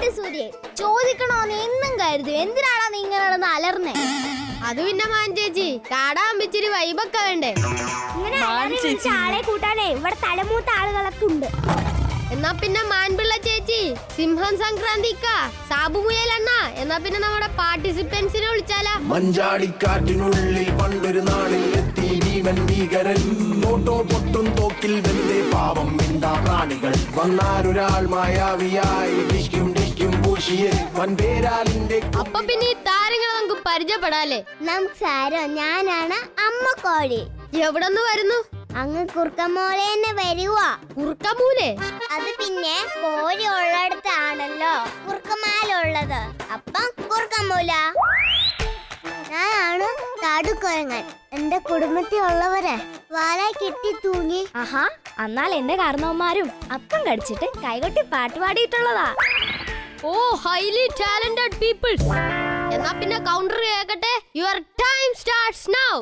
കേട്ട് സൂര്യ ചോദിക്കണോന്ന് എന്നും കരുതും എന്തിനാണോ നീ ഇങ്ങനെ നടന്ന് അലർന്നേ അത് പിന്നെ മാൻ ചേച്ചി കാടാകുമ്പോ ഇച്ചിരി വൈബൊക്കെ വേണ്ടേ ഇങ്ങനെ അലറി വിളിച്ച ആളെ കൂട്ടാനേ ഇവിടെ തലമൂത്ത ആളുകളൊക്കെ ഉണ്ട് എന്നാ പിന്നെ മാൻപിള്ള ചേച്ചി സിംഹം സംക്രാന്തിക്ക സാബു മുയലണ്ണ എന്നാ പിന്നെ നമ്മുടെ പാർട്ടിസിപ്പൻസിനെ വിളിച്ചാലാ മഞ്ചാടിക്കാറ്റിനുള്ളിൽ പണ്ടൊരു നാളിൽ എത്തി ഭീമൻ ഭീകരൻ നോട്ടോ പൊട്ടും തോക്കിൽ വെന്തേ പാവം മിണ്ടാ പ്രാണികൾ വന്നാലൊരാൾ മായാവിയായി ഡിഷ്കും ഡിഷ്കും പൂശിയെ വൻപേരാലിന്റെ അപ്പൊ പിന്നെ ഈ താരങ്ങളെ നമുക്ക് പരിചയപ്പെടാല്ലേ നമസ്കാരം ഞാനാണ് അമ്മ കോഴി എവിടെന്ന് വരുന്നു അങ്ങ് കുറുക്കമോളെ തന്നെ വരുവാ കുറുക്കമൂലേ അത് പിന്നെ കോഴി ഉള്ളിടത്താണല്ലോ കുറുക്കമാലുള്ളത് അപ്പം കുറുക്കമൂല ഞാനാണ് കാടുക്കുരങ്ങൻ എന്റെ കുടുംബത്തിൽ ഉള്ളവരെ വാല കെട്ടി തൂങ്ങി ആഹാ എന്നാൽ എന്റെ കാരണവന്മാരും അപ്പം കടിച്ചിട്ട് കൈകൊട്ടി പാട്ട് പാടിയിട്ടുള്ളതാ ഓ ഹൈലി ടാലന്റഡ് പീപ്പിൾസ് എന്നാ പിന്നെ കൗണ്ടർ കേക്കട്ടെ യുവർ ടൈം സ്റ്റാർട്ട്സ് നൗ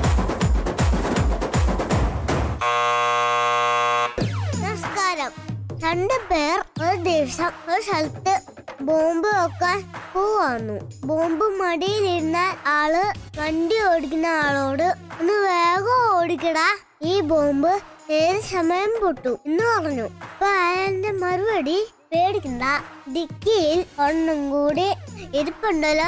നമസ്കാരം രണ്ട് പേർ ഒരു ദിവസം ഒരു സ്ഥലത്ത് ബോംബ് വെക്കാൻ പോവാന്നു ബോംബ് മടിയിലിരുന്നാൽ ആള് വണ്ടി ഓടിക്കുന്ന ആളോട് ഒന്ന് വേഗം ഓടിക്കടാ ഈ ബോംബ് ഏത് സമയം പൊട്ടു എന്ന് പറഞ്ഞു അപ്പൊ അയാളുടെ മറുപടി പേടിക്കണ്ട ഡിക്കിയിൽ ഒന്നും കൂടി ഇരിപ്പുണ്ടല്ലോ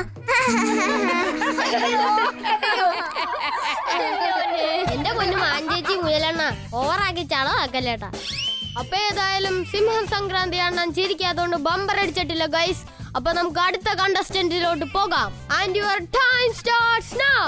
എന്റെ പൊന്നു മാഞ്ചേച്ചി മുയലെണ്ണ ഓവറാക്കി ചളവാക്കല്ലേട്ടാ അപ്പൊ ഏതായാലും സിംഹ സംക്രാന്തി അണ്ണൻ ചിരിക്കാത്തോണ്ട് ബമ്പർ അടിച്ചിട്ടില്ല ഗൈസ് അപ്പൊ നമുക്ക് അടുത്ത കണ്ടസ്റ്റന്റിലോട്ട് പോകാം and your time starts now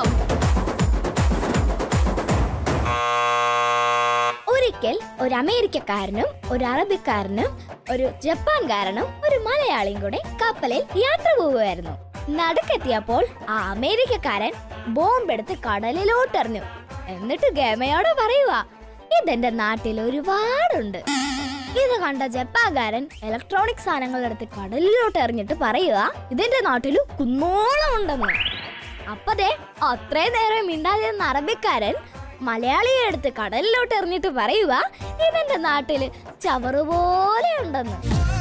ഒരിക്കൽ ഒരു അമേരിക്കക്കാരനും ഒരു അറബിക്കാരനും ഒരു ജപ്പാൻകാരനും ഒരു മലയാളിയും കൂടെ കപ്പലിൽ യാത്ര പോവുകയായിരുന്നു നടുക്കെത്തിയപ്പോൾ ആ അമേരിക്കക്കാരൻ ബോംബെടുത്ത് കടലിലോട്ടെറിഞ്ഞു എന്നിട്ട് ഗമയോടെ പറയുക ഇതെന്റെ നാട്ടിൽ ഒരുപാടുണ്ട് ഇത് കണ്ട ജപ്പാൻകാരൻ ഇലക്ട്രോണിക് സാധനങ്ങൾ എടുത്ത് കടലിലോട്ട് എറിഞ്ഞിട്ട് പറയുക ഇതെന്റെ നാട്ടിൽ കുന്നോളം ഉണ്ടെന്ന് അപ്പതേ അത്രയും നേരം മിണ്ടാതിരുന്ന അറബിക്കാരൻ മലയാളിയെ എടുത്ത് കടലിലോട്ട് എറിഞ്ഞിട്ട് പറയുക ഇവന്റെ നാട്ടില് ചവറ് പോലെ ഉണ്ടെന്ന്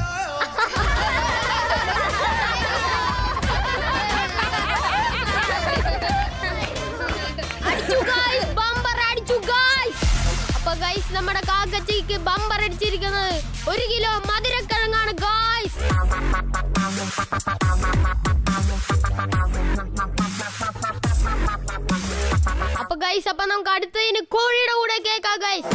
അടിച്ചു ഗൈസ് ബമ്പർ അടിച്ചു ഗൈസ് അപ്പൊ ഗൈസ് നമ്മുടെ കാക്കച്ചിക്ക് ബമ്പർ അടിച്ചിരിക്കുന്നത് ഒരു കിലോ മധുരക്കിഴങ്ങാണ് ഗൈസ് അപ്പൊ ഗൈസ് അപ്പൊ നമുക്ക് അടുത്തതിന് കോഴിയുടെ കൂടെ കേക്കാം ഗൈസ്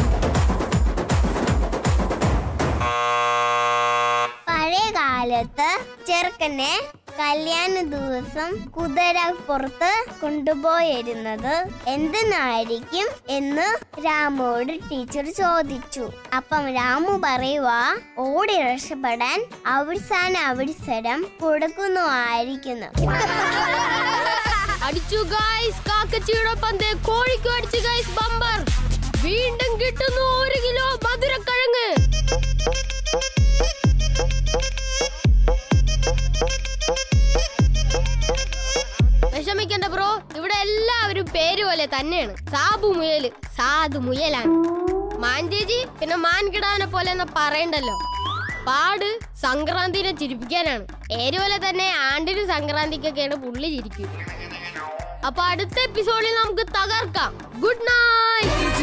പഴയ കാലത്ത് ചെറുക്കനെ കല്യാണ ദിവസം കുതിര പുറത്ത് കൊണ്ടുപോയിരുന്നത് എന്തിനായിരിക്കും എന്ന് രാമുവോട് ടീച്ചർ ചോദിച്ചു അപ്പം രാമു പറയുക ഓടി രക്ഷപ്പെടാൻ അവസാന അവസരം കൊടുക്കുന്നു ആയിരിക്കുന്നു അടിച്ചു ഗൈസ് കാക്കച്ചിയോടൊപ്പം ദേ കോഴിക്കും അടിച്ചു ഗൈസ് ബമ്പർ വീണ്ടും കിട്ടുന്നു ഒരു കിലോ മധുരക്കിഴങ്ങ് വിഷമിക്കണ്ട ബ്രോ ഇവിടെ എല്ലാവരും പേര് പോലെ തന്നെയാണ് സാബു മുയല് സാധു മുയലാണ് മാൻചേച്ചി പിന്നെ മാൻകിടാവിനെ പോലെ എന്നാ പറയണ്ടല്ലോ പാട് സംക്രാന്തിനെ ചിരിപ്പിക്കാനാണ് പേര് പോലെ തന്നെ ആണ്ടിനും സംക്രാന്തിക്കൊക്കെയാണ് പുള്ളി ചിരിക്കും അപ്പൊ അടുത്ത എപ്പിസോഡിൽ നമുക്ക് തകർക്കാം ഗുഡ് നൈറ്റ്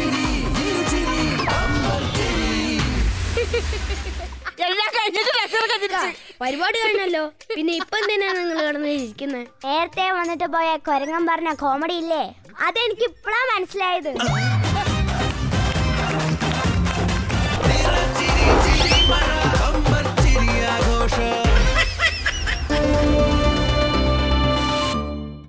എല്ലാം കഴിഞ്ഞിട്ട് രക്ഷയൊക്കെ തിരിച്ച് പരിപാടി കഴിഞ്ഞല്ലോ പിന്നെ ഇപ്പൊ എന്തിനാണ് നിങ്ങൾ കിടന്ന് ഇരിക്കുന്നത് നേരത്തെ വന്നിട്ട് പോയ കൊരങ്ങൻ പറഞ്ഞ കോമഡി ഇല്ലേ അതെനിക്ക് ഇപ്പഴാ മനസ്സിലായത്